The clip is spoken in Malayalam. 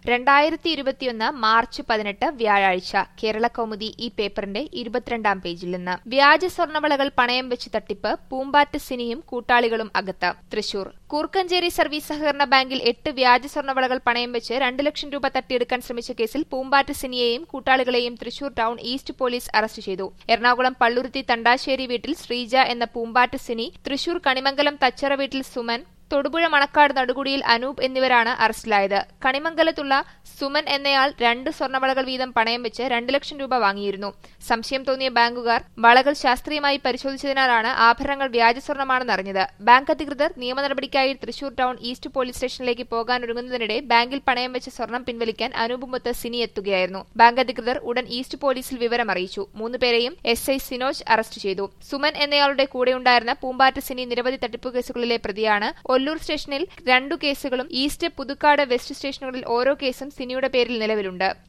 രണ്ടായിരത്തി ഇരുപത്തിയൊന്ന് മാർച്ച് പതിനെട്ട് വ്യാഴാഴ്ച കേരള കൗമുദി ഈ പേപ്പറിന്റെ ഇരുപത്തിരണ്ടാം പേജിൽ നിന്ന് വ്യാജ സ്വർണ്ണവളകൾ പണയം വെച്ച് തട്ടിപ്പ് പൂമ്പാറ്റ് സിനിയും കൂട്ടാളികളും അകത്ത് തൃശൂർ കൂർക്കഞ്ചേരി സർവീസ് സഹകരണ ബാങ്കിൽ എട്ട് വ്യാജ സ്വർണ്ണവളകൾ പണയം വെച്ച് രണ്ട് ലക്ഷം രൂപ തട്ടിയെടുക്കാൻ ശ്രമിച്ച കേസിൽ പൂമ്പാറ്റ് സിനിയെയും കൂട്ടാളികളെയും Thrissur town east police arrest ചെയ്തു എറണാകുളം പള്ളുരുത്തി തണ്ടാശ്ശേരി വീട്ടിൽ ശ്രീജ എന്ന പൂമ്പാറ്റ് സിനി തൃശൂർ കണിമംഗലം തച്ചറ വീട്ടിൽ സുമൻ തൊടുപുഴ മണക്കാട് നടുകുടിയിൽ അനൂപ് എന്നിവരാണ് അറസ്റ്റിലായത് കണിമംഗലത്തുള്ള സുമൻ എന്നയാൾ രണ്ട് സ്വർണ്ണവളകൾ വീതം പണയം വെച്ച് രണ്ട് ലക്ഷം രൂപ വാങ്ങിയിരുന്നു സംശയം തോന്നിയ ബാങ്കുകാർ വളകൾ ശാസ്ത്രീയമായി പരിശോധിച്ചതിനാലാണ് ആഭരണങ്ങൾ വ്യാജ സ്വർണ്ണമാണെന്നറിഞ്ഞത് ബാങ്ക് അധികൃതർ നിയമ നടപടിക്കായി തൃശൂർ ടൗൺ ഈസ്റ്റ് പോലീസ് സ്റ്റേഷനിലേക്ക് പോകാനൊരുങ്ങുന്നതിനിടെ ബാങ്കിൽ പണയം വെച്ച സ്വർണം പിൻവലിക്കാൻ അനൂപുമൊത്ത് സിനി എത്തുകയായിരുന്നു ബാങ്ക് അധികൃതർ ഉടൻ ഈസ്റ്റ് പോലീസിൽ വിവരം അറിയിച്ചു മൂന്നുപേരെയും എസ് ഐ സിനോജ് അറസ്റ്റ് ചെയ്തു സുമൻ എന്നയാളുടെ കൂടെയുണ്ടായിരുന്ന പൂമ്പാറ്റ് സിനി നിരവധി തട്ടിപ്പ് കേസുകളിലെ പ്രതിയാണ് ഒല്ലൂർ സ്റ്റേഷനിൽ രണ്ടു കേസുകളും ഈസ്റ്റ് പുതുക്കാട് വെസ്റ്റ് സ്റ്റേഷനുകളിൽ ഓരോ കേസും സിനിയുടെ പേരിൽ നിലവിലുണ്ട്